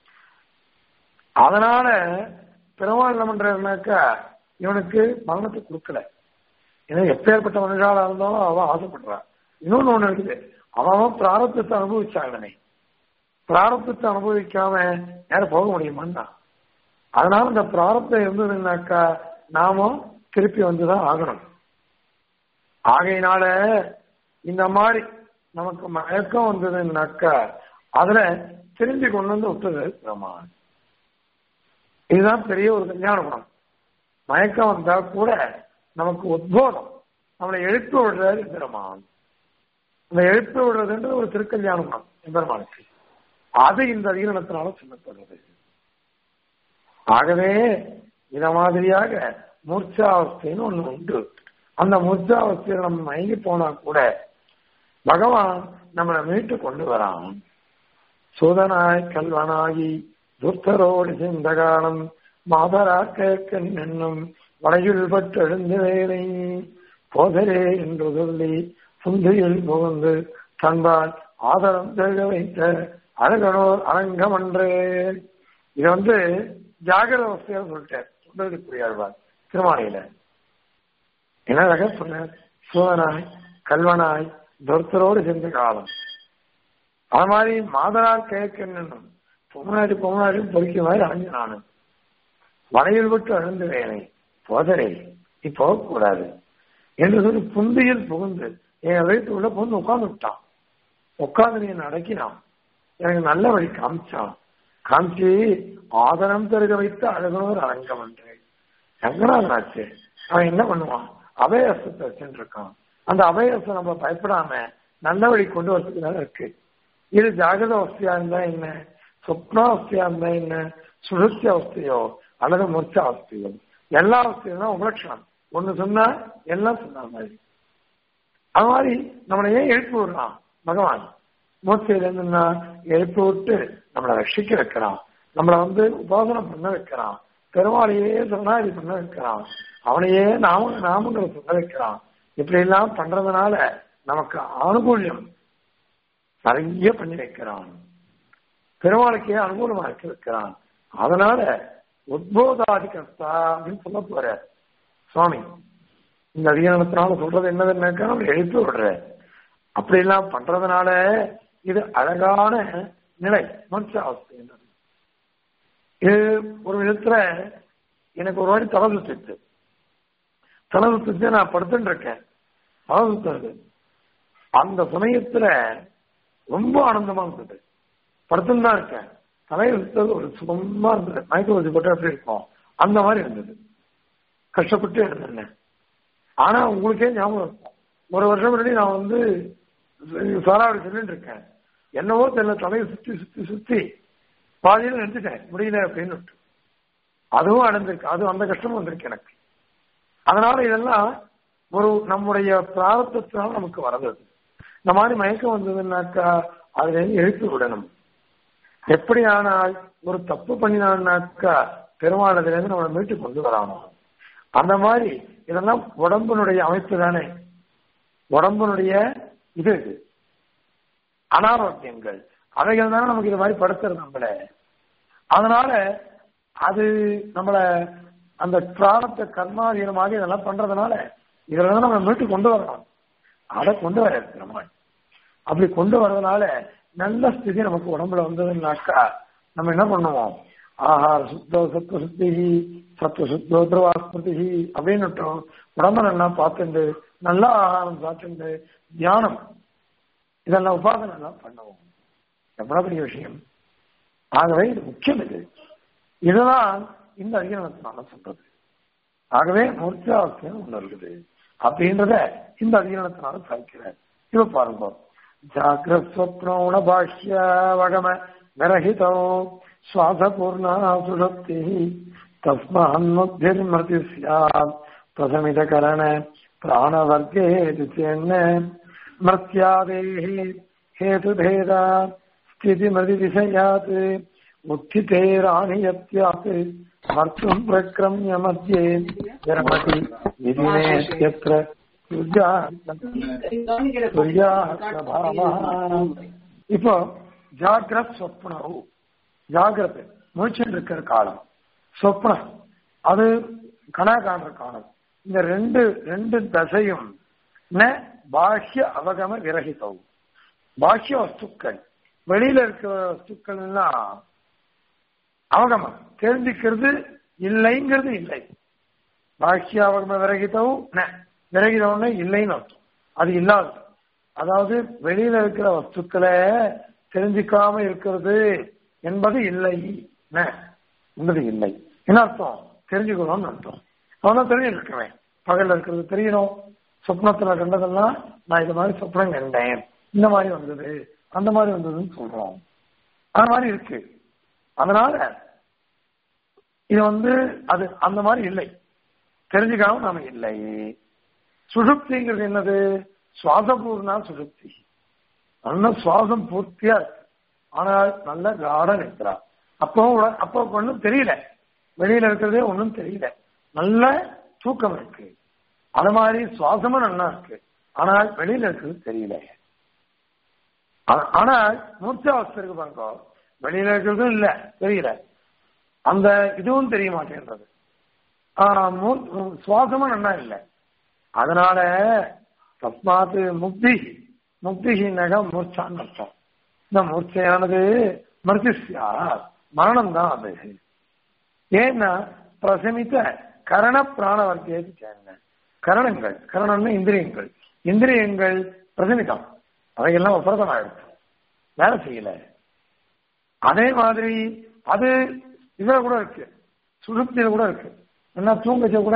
அதனால பெருமாள் என்ன பண்றாருனாக்கா இவனுக்கு மரணத்தை கொடுக்கல ஏன்னா எப்பேற்பட்ட மனுஷாலா இருந்தாலும் அவன் ஆசைப்படுறா இன்னொன்னு ஒண்ணு இருக்குது அவன் பிராரத்தத்தை அனுபவிச்சாங்கனே பிராரத்தத்தை அனுபவிக்காம யாரும் போக முடியுமான்னா அதனால இந்த பிராரத்தம் இருந்ததுன்னாக்கா நாமும் திருப்பி வந்துதான் ஆகணும் ஆகையினால இந்த மாதிரி நமக்கு மயக்கம் வந்ததுன்னாக்கா அதுல திரும்பி கொண்டு வந்து விட்டது பிரமான் இதுதான் பெரிய ஒரு கல்யாண குணம் மயக்கம் வந்தா கூட நமக்கு உத்போதம் நம்மளை எழுப்பி விடுறாரு பெருமான் அந்த எழுப்பி விடுறதுன்றது ஒரு திருக்கல்யாண குணம் எம்பெருமானுக்கு அது இந்த அதிகரணத்தினால சொல்லப்படுறது ஆகவே இத மாதிரியாக மூர்ச்சாவஸ்தைன்னு ஒண்ணு உண்டு அந்த மூர்ச்சாவஸ்தையில நம்ம மயங்கி போனா கூட பகவான் நம்மளை மீட்டு கொண்டு வரான் சூதனாய் கல்வனாகி துர்த்தரோடு சேர்ந்த காலம் மாதரா கேட்கன் என்னும் வளையுள் பட்டு எழுந்த வேலை போதரே என்று சொல்லி சுந்தியில் புகுந்து தன்பால் ஆதரம் தேக வைத்த அழகனோர் அரங்கம் அன்றே இது வந்து ஜாகிரத அவஸ்தையா சொல்லிட்டார் சொல்றது புரியாழ்வார் திருமாலையில என்ன ரக சொன்னார் சூதனாய் கல்வனாய் துர்த்தரோடு சென்ற காலம் அது மாதிரி மாதரார் கேட்கணும் பொம்மநாடி பொம்மநாடியும் பொறிக்க மாதிரி அழிஞ்சு நானு வளையல் விட்டு அழுந்து வேலை போதரே நீ போகக்கூடாது என்று சொல்லி புந்தியில் புகுந்து என் வயிற்றுக்குள்ள புகுந்து உட்கார்ந்து விட்டான் உட்கார்ந்து நீ அடக்கினான் எனக்கு நல்ல வழி காமிச்சான் காமிச்சு ஆதரம் தருக வைத்து அழகனோர் அரங்கம் என்று ரங்கநாதனாச்சு அவன் என்ன பண்ணுவான் அபயசத்தை வச்சுட்டு இருக்கான் அந்த அபயசம் நம்ம பயப்படாம நல்ல வழி கொண்டு வரதுக்கு இருக்கு இது ஜாகிரத அவஸ்தையா இருந்தா என்ன சொப்னாவஸ்தையா இருந்தா என்ன சுழற்சி அவஸ்தையோ அல்லது மூர்ச்ச அவஸ்தையோ எல்லா அவஸ்தையும் தான் உபலட்சணம் ஒண்ணு சொன்னா எல்லாம் சொன்ன மாதிரி அது மாதிரி நம்மளை ஏன் எழுப்பி விடுறான் பகவான் மூர்ச்சையில இருந்துன்னா எழுப்பி விட்டு நம்மளை ரட்சிக்க வைக்கிறான் நம்மளை வந்து உபாசனம் பண்ண வைக்கிறான் பெருமாளையே சரணாதி பண்ண வைக்கிறான் அவனையே நாம நாமங்களை சொல்ல வைக்கிறான் இப்படி எல்லாம் பண்றதுனால நமக்கு அனுகூல்யம் நிறைய பண்ணி வைக்கிறான் பெருமாளுக்கே அனுகூலமா இருக்க வைக்கிறான் அதனால உத்போதாதி கர்த்தா அப்படின்னு சொல்ல போற சுவாமி இந்த அதிகாரத்தினால சொல்றது என்னதுன்னாக்கா நம்ம எழுப்பி விடுற அப்படி எல்லாம் பண்றதுனால இது அழகான நிலை மனுஷ அவஸ்தை இது ஒரு விதத்துல எனக்கு ஒரு வாட்டி தலை சுத்திச்சு தலை சுத்திச்சு நான் படுத்துட்டு இருக்கேன் தலை சுத்துறது அந்த சமயத்துல ரொம்ப ஆனந்தமா இருந்தது படுத்துன்னு தான் இருக்கேன் தலையை சுத்தது ஒரு சுகமா இருந்தது மயக்க ஊசி போட்டு அப்படி இருக்கும் அந்த மாதிரி இருந்தது கஷ்டப்பட்டு இருந்தேன் ஆனா உங்களுக்கே ஞாபகம் இருக்கும் ஒரு வருஷம் முன்னாடி நான் வந்து சாராவடி சொல்லிட்டு இருக்கேன் என்னவோ தெரியல தலையை சுத்தி சுத்தி சுத்தி பாதியில் நிறுத்திட்டேன் முடியல அப்படின்னு அதுவும் அடைஞ்சிருக்கு அது அந்த கஷ்டமும் வந்திருக்கு எனக்கு அதனால இதெல்லாம் ஒரு நம்முடைய பிராரத்தத்தினால நமக்கு வரது இந்த மாதிரி மயக்கம் வந்ததுன்னாக்கா அதுல இருந்து எழுப்பி விடணும் எப்படி ஆனால் ஒரு தப்பு பண்ணினான்னாக்கா பெருமாள் அதுல இருந்து நம்மளை மீட்டு கொண்டு வராமோ அந்த மாதிரி இதெல்லாம் உடம்பினுடைய அமைப்பு தானே உடம்பினுடைய இது இது அனாரோக்கியங்கள் அவைகள் தானே நமக்கு இது மாதிரி படுத்துறது நம்மள அதனால அது நம்மள அந்த பிராணத்தை கர்மாதீனமாக இதெல்லாம் பண்றதுனால இதுல இருந்து நம்ம மீட்டு கொண்டு வரணும் அதை கொண்டு வர நம்ம அப்படி கொண்டு வர்றதுனால நல்ல ஸ்திதி நமக்கு உடம்புல வந்ததுன்னாக்கா நம்ம என்ன பண்ணுவோம் ஆஹார சுத்தோ சத்துவ சுத்தி சத்துவ சுத்தோ திரவாஸ்மிருதி அப்படின்னு உடம்ப நல்லா பார்த்துண்டு நல்ல ஆகாரம் சாப்பிட்டு தியானம் இதெல்லாம் உபாதனை எல்லாம் பண்ணுவோம் எவ்வளவு பெரிய விஷயம் ஆகவே இது முக்கியம் இது இதுதான் இந்த அதிகரணத்தினால சொல்றது ஆகவே மூர்ச்சாவஸ்தியம் ஒண்ணு இருக்குது அப்படின்றத இந்த அதிகரணத்தினால சாய்க்கிறார் இப்ப பாருங்க ஜாகிரஸ்வப்னோண பாஷ்ய வகம விரகிதோ சுவாசபூர்ணா சுஷப்தி தஸ்மான்முக்திர்மதி சியாத் பிரசமிதகரண பிராணவர்க்கே சேன்ன மர்த்தியாதேஹி हेतुभेदा स्थितिमतिविषयात् उत्थितेराणियत्यात् मर्तुम् प्रक्रम्य मध्ये विरमति विधिनेत्यत्र இப்போ ஜாகிரத் சொப்னவு ஜாகிரத் முழிச்சுட்டு இருக்கிற காலம் சொப்னம் அது கனா காண்ற காலம் இந்த ரெண்டு ரெண்டு தசையும் ந பாஹ்ய அவகம விரகிதவு பாக்கிய வஸ்துக்கள் வெளியில இருக்கிற வஸ்துக்கள் எல்லாம் அவகமம் தெரிஞ்சுக்கிறது இல்லைங்கிறது இல்லை பாக்கிய அவகம விரகிதவும் விரகிதவுன்னு இல்லைன்னு அர்த்தம் அது இல்லாதது அதாவது வெளியில இருக்கிற வஸ்துக்களை தெரிஞ்சுக்காம இருக்கிறது என்பது இல்லை என்பது இல்லை என்ன அர்த்தம் தெரிஞ்சுக்கணும்னு அர்த்தம் அவன் தெரிஞ்சிருக்கிறேன் பகல்ல இருக்கிறது தெரியணும் சொப்னத்துல கண்டதெல்லாம் நான் இது மாதிரி சொப்னம் கண்டேன் இந்த மாதிரி வந்தது அந்த மாதிரி வந்ததுன்னு சொல்றோம் அந்த மாதிரி இருக்கு அதனால இது வந்து அது அந்த மாதிரி இல்லை தெரிஞ்சுக்காம நாம இல்லை சுழுப்திங்கிறது என்னது சுவாசபூர்ணா சுழுப்தி நல்ல சுவாசம் பூர்த்தியா இருக்கு ஆனால் நல்ல காட நிற்கிறா அப்போ அப்போ ஒன்றும் தெரியல வெளியில இருக்கிறதே ஒன்றும் தெரியல நல்ல தூக்கம் இருக்கு அது மாதிரி சுவாசமும் நல்லா இருக்கு ஆனால் வெளியில இருக்கிறது தெரியல ஆனால் மூர்ச்சாவஸ்தை இருக்கு பாருங்க வெளியில இருக்கிறதும் இல்ல தெரியல அந்த இதுவும் தெரிய மாட்டேன்றது சுவாசமும் நல்லா இல்லை அதனால தஸ்மாத் முக்தி முக்திகி நக மூர்ச்சான்னு அர்த்தம் இந்த மூர்ச்சையானது மருத்தியா மரணம் தான் அது ஏன்னா பிரசமித்த கரண பிராண வர்க்கேது சேர்ந்த கரணங்கள் கரணம்னு இந்திரியங்கள் இந்திரியங்கள் பிரசமிதம் அவையெல்லாம் உபரதம் ஆயிடுச்சு வேலை செய்யல அதே மாதிரி அது இதுல கூட இருக்கு சுழுப்தியில கூட இருக்கு என்ன தூங்கச்ச கூட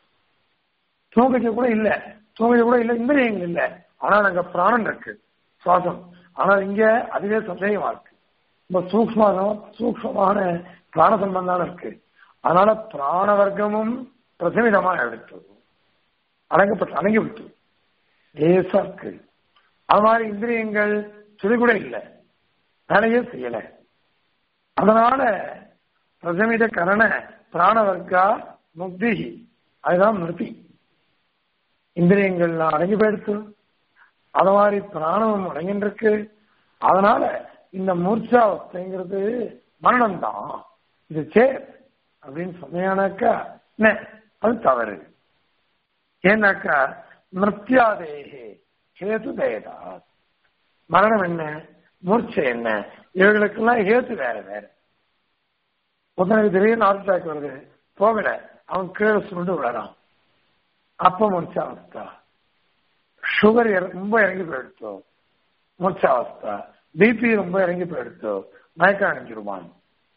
தூங்கச்ச கூட இல்ல தூங்கச்ச கூட இல்ல இந்திரியங்கள் இல்ல ஆனால் அங்க பிராணம் இருக்கு சுவாசம் ஆனால் இங்க அதுவே சந்தேகமா இருக்கு ரொம்ப சூக்ம சூக்மமான பிராண சம்பந்தம் இருக்கு அதனால பிராண வர்க்கமும் பிரசமிதமா எடுத்து அடங்கப்பட்டு அடங்கி விட்டு லேசா இருக்கு அது மாதிரி இந்திரியங்கள் துளி கூட இல்லை வேலையே செய்யல அதனால பிரசமித கரண பிராணவர்க்கா முக்தி அதுதான் மிருதி இந்திரியங்கள்லாம் அடங்கி போயிடுத்து அது மாதிரி பிராணமும் அடங்கின்றிருக்கு அதனால இந்த மூர்ச்சாவஸ்தைங்கிறது மரணம் தான் இது சேர் அப்படின்னு சொன்னாக்கா அது தவறு ஏன்னாக்கா மிருத்யாதேகே ஹேது தேதா மரணம் என்ன மூர்ச்சை என்ன இவர்களுக்கெல்லாம் ஹேத்து வேற வேற ஒருத்தனுக்கு திடீர்னு ஹார்ட் அட்டாக் வருது போகல அவன் கீழே சுருண்டு விழறான் அப்ப மூர்ச்சாவஸ்தா சுகர் ரொம்ப இறங்கி போயிடுத்தோ மூர்ச்சாவஸ்தா பிபி ரொம்ப இறங்கி போயிடுத்தோ மயக்கம் அடைஞ்சிருவான்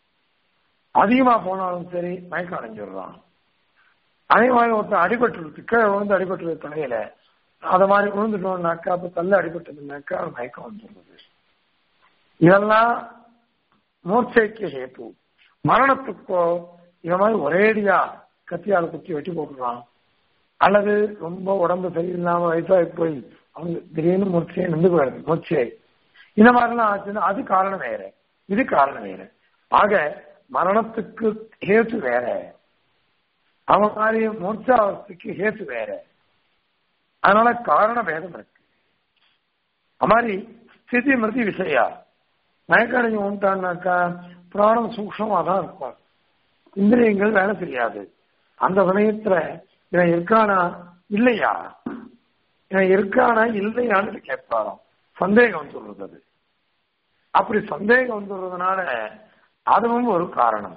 அதிகமா போனாலும் சரி மயக்கம் அடைஞ்சிடுறான் அதே மாதிரி ஒருத்தன் அடிபட்டு கீழே விழுந்து அடிபட்டு தலையில அத மாதிரி விழுந்துட்டோம்னாக்கா அப்ப தள்ள அடிபட்டதுனாக்கா மயக்கம் வந்துடுறது இதெல்லாம் மூர்ச்சைக்கு ஹேத்து மரணத்துக்கோ இத மாதிரி ஒரேடியா கத்தியால குத்தி வெட்டி போட்டுறான் அல்லது ரொம்ப உடம்பு சரியில்லாம வயசாகி போய் அவங்க திடீர்னு மூர்ச்சையை நின்று போயிடுது மூர்ச்சை இந்த மாதிரிலாம் ஆச்சுன்னா அது காரணம் வேற இது காரணம் வேற ஆக மரணத்துக்கு ஹேத்து வேற அவன் மாதிரி மூர்ச்சாவஸ்தைக்கு ஹேத்து வேற அதனால காரண பேதம் இருக்கு அது மாதிரி ஸ்திதி மிருதி விஷயா மயக்கடைஞ்சு வந்துட்டான்னாக்கா பிராணம் சூக்ஷமா தான் இருக்கும் இந்திரியங்கள் வேலை செய்யாது அந்த சமயத்துல இவன் இருக்கானா இல்லையா இவன் இருக்கானா இல்லையான்னு கேட்பாராம் சந்தேகம் சொல்றது அது அப்படி சந்தேகம் வந்துடுறதுனால அதுவும் ஒரு காரணம்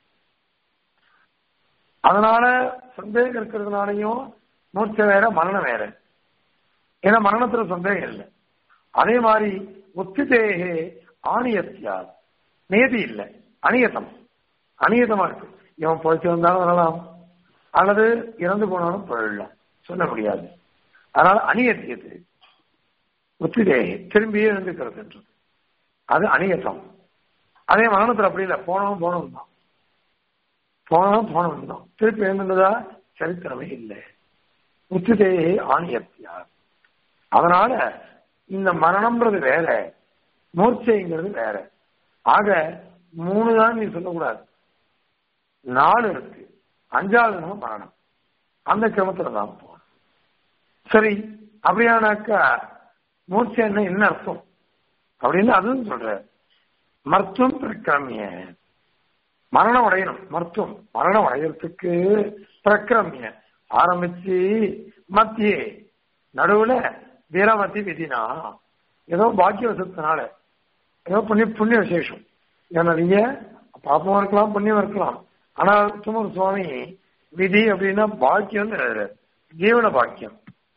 அதனால சந்தேகம் இருக்கிறதுனாலையும் மூச்சை வேற மரணம் வேற ஏன்னா மரணத்துல சந்தேகம் இல்லை அதே மாதிரி ஒத்திதேகே ஆணியத்தியார் நேதி இல்லை அநியதம் அநியதமா இருக்கு இவன் பொழைச்சு வந்தாலும் வரலாம் அல்லது இறந்து போனாலும் போயிடலாம் சொல்ல முடியாது அதனால அநியத்தியது ஒத்திதேகே திரும்பியே எழுந்துக்கிறதுன்றது அது அநியதம் அதே மரணத்துல அப்படி இல்லை போனவன் போனவன் தான் போனவன் போனவன் தான் திருப்பி எழுந்துள்ளதா சரித்திரமே இல்லை உச்சிதேயே ஆணியத்தியார் அதனால இந்த மரணம்ன்றது வேற மூர்ச்சைங்கிறது வேற ஆக மூணு தான் நீ சொல்லக்கூடாது நாலு இருக்கு அஞ்சாவது நம்ம மரணம் அந்த கிரமத்துல தான் போகணும் சரி அப்படியானாக்கா மூர்ச்சை என்ன என்ன அர்த்தம் அப்படின்னு அதுவும் சொல்ற மருத்துவம் பிரக்கிரமிய மரணம் அடையணும் மருத்துவம் மரணம் அடையறதுக்கு பிரக்கிரமிய ஆரம்பிச்சு மத்தியே நடுவுல வீரமதி விதினா ஏதோ பாக்கியவசத்தினால ஏதோ புண்ணிய புண்ணிய விசேஷம் ஏன்னா நீங்க பாப்பமா இருக்கலாம் புண்ணியம் இருக்கலாம் ஆனா சுமர் சுவாமி விதி அப்படின்னா பாக்கியம் ஜீவன பாக்கியம்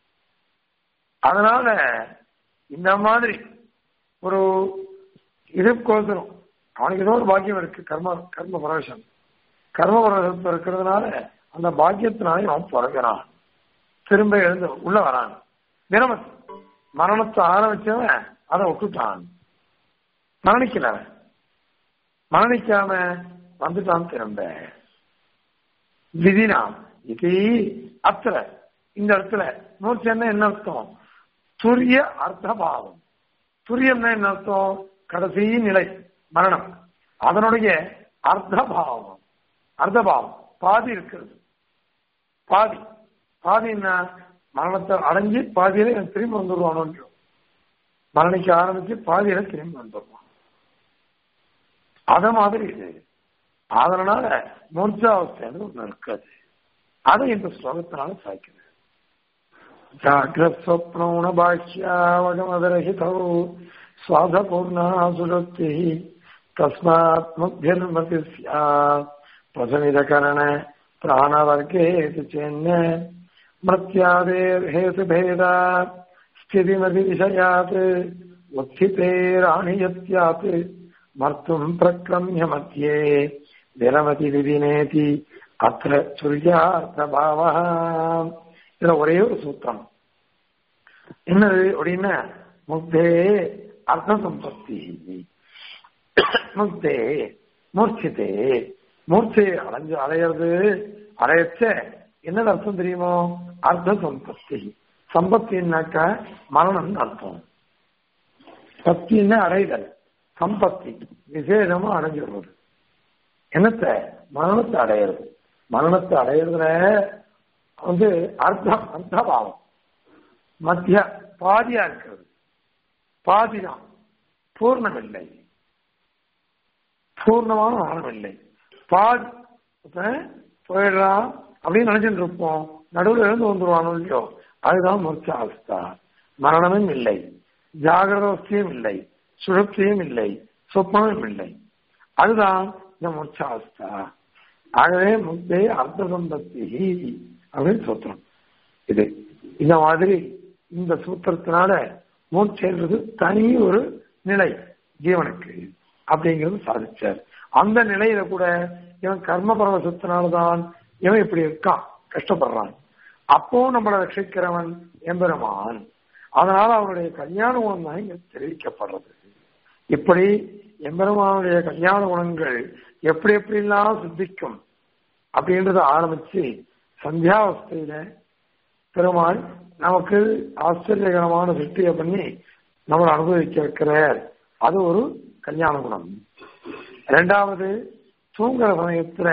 அதனால இந்த மாதிரி ஒரு இதுக்கோசரம் அவனுக்கு ஏதோ ஒரு பாக்கியம் இருக்கு கர்ம கர்ம பரவசம் கர்ம பரவசம் இருக்கிறதுனால அந்த பாக்கியத்தினாலே அவன் பிறகுறான் திரும்ப எழுந்து உள்ள வரான் தினம மரணத்தை ஆரம்பிச்சவன் அதை விட்டுட்டான் மரணிக்கல மரணிக்காம வந்துட்டான் திரும்ப விதினா இது அத்திர இந்த இடத்துல நூற்றி என்ன என்ன அர்த்தம் துரிய அர்த்தபாவம் துரியம்னா என்ன அர்த்தம் கடைசி நிலை மரணம் அதனுடைய அர்த்தபாவம் அர்த்தபாவம் பாதி இருக்கிறது பாதி பாதி என்ன மரணத்தை அடைஞ்சு பாதியில எனக்கு திரும்பி வந்துடுவானோ மரணிக்க ஆரம்பிச்சு பாதியில திரும்பி வந்துடுவான் அத மாதிரி இது அதனால மூர்ச்சாவஸ்தை ஒண்ணு இருக்காது அதை இந்த ஸ்லோகத்தினால சாய்க்குது ஜாகிரஸ்வப்னோண பாஷ்யாவகமதரஹிதோ சுவாதபூர்ணா சுழத்தி தஸ்மாத் முக்திர்மதி ஸ்யாத் பிரசமிதகரண பிராணவர்கே சென்ன मृत्यादेर्हेतुभेदात् स्थितिमतिविषयात् उत्थितेराणियत्यात् मर्तुम् प्रक्रम्य मध्ये विरमति विधिनेति अत्र சுரியார்த்தபாவः இதுல ஒரே ஒரு சூத்திரம் என்னது அப்படின்னா முக்தே அர்த்த சம்பத்தி முக்தே மூர்ச்சிதே மூர்ச்சையை அடைஞ்சு அடையிறது அடையச்ச என்னது அர்த்தம் தெரியுமோ அர்த்த சம்பத்தி சம்பத்தின்னாக்க மரணம் அர்த்தம் சக்தின்னா அடைதல் சம்பத்தி விசேஷமா அடைஞ்சிடுறது என்னத்தை மரணத்தை அடையிறது மரணத்தை அடையிறதுல வந்து அர்த்தம் அர்த்தபாவம் மத்திய பாதியா இருக்கிறது பாதிதான் பூர்ணம் இல்லை பூர்ணமான மரணம் இல்லை பாதி போயிடலாம் அப்படின்னு நினைச்சிட்டு இருப்போம் நடுவில் எழுந்து வந்துருவானோ இல்லையோ அதுதான் மூர்ச்ச அவஸ்தா மரணமும் இல்லை ஜாகிரதவஸ்தையும் இல்லை சுழற்சியும் இல்லை சொப்பனமும் இல்லை அதுதான் இந்த மூர்ச்ச அவஸ்தா ஆகவே முக்தே அர்த்த சம்பத்தி அப்படின்னு சூத்திரம் இது இந்த மாதிரி இந்த சூத்திரத்தினால மூச்சென்றது தனி ஒரு நிலை ஜீவனுக்கு அப்படிங்கிறது சாதிச்சார் அந்த நிலையில கூட இவன் கர்ம பரவசத்தினால்தான் இவன் இப்படி இருக்கான் கஷ்டப்படுறான் அப்போ நம்மளை ரட்சிக்கிறவன் எம்பெருமான் அதனால அவனுடைய கல்யாண குணம் தான் இங்க தெரிவிக்கப்படுறது இப்படி எம்பெருமானுடைய கல்யாண குணங்கள் எப்படி எப்படிலாம் சித்திக்கும் அப்படின்றத ஆரம்பிச்சு சந்தியாவஸ்தையில பெருமாள் நமக்கு ஆச்சரியகரமான சிருஷ்டியை பண்ணி நம்மளை அனுபவிக்க வைக்கிறார் அது ஒரு கல்யாண குணம் ரெண்டாவது தூங்குற சமயத்துல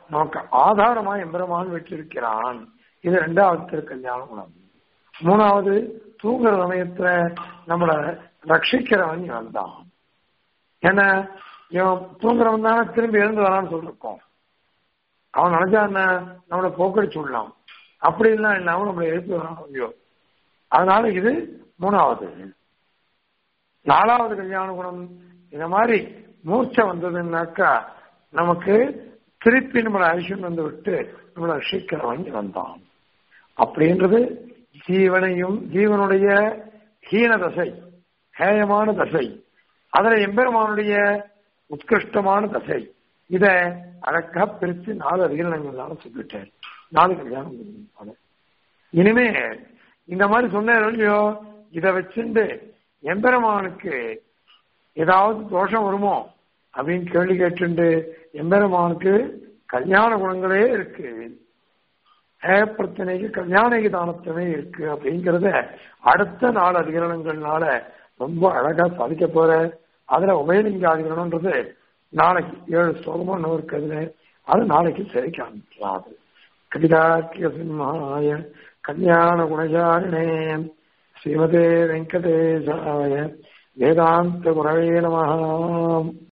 நமக்கு ஆதாரமா எம்பெருமான் வெற்றிருக்கிறான் இது ரெண்டாவது திருக்கல்யாண குணம் மூணாவது தூங்குற சமயத்துல நம்மளை ரட்சிக்கிறவன் இவன் தான் ஏன்னா இவன் தூங்குறவன் தானே திரும்பி எழுந்து வரான்னு சொல்லிருக்கோம் அவன் நினைச்சா என்ன நம்மளை போக்கடிச்சு விடலாம் அப்படி எல்லாம் இல்லாம நம்மளை எழுத்து வரான் ஐயோ அதனால இது மூணாவது நாலாவது கல்யாண குணம் இந்த மாதிரி மூர்ச்சை வந்ததுன்னாக்கா நமக்கு திருப்பி நம்மளை அரிசன் வந்து விட்டு நம்மளை ரட்சிக்கிறவன் வந்தான் அப்படின்றது ஜீவனையும் ஜீவனுடைய ஹீன தசை ஹேயமான தசை அதுல எம்பெருமானுடைய உத்கிருஷ்டமான தசை இத அழகா பிரித்து நாலு அதிகரணங்களால சொல்லிட்டேன் நாலு கல்யாணம் இனிமே இந்த மாதிரி சொன்னேன் இல்லையோ இதை வச்சுட்டு எம்பெருமானுக்கு ஏதாவது தோஷம் வருமோ அப்படின்னு கேள்வி கேட்டுண்டு எம்பெருமானுக்கு கல்யாண குணங்களே இருக்கு பிரச்சனைக்கு கல்யாண தானத்தமே இருக்கு அப்படிங்கறத அடுத்த நாலு அதிகரணங்கள்னால ரொம்ப அழகா சாதிக்க போற அதுல உபயலிங்க அதிகரணம்ன்றது நாளைக்கு ஏழு ஸ்லோகமும் இன்னும் இருக்கு அதுல அது நாளைக்கு சரி காமிக்கலாம் கவிதாக்கிய சிம்மாய கல்யாண குணஜாரிணே ஸ்ரீமதே வெங்கடேசாய வேதாந்த குரவே நம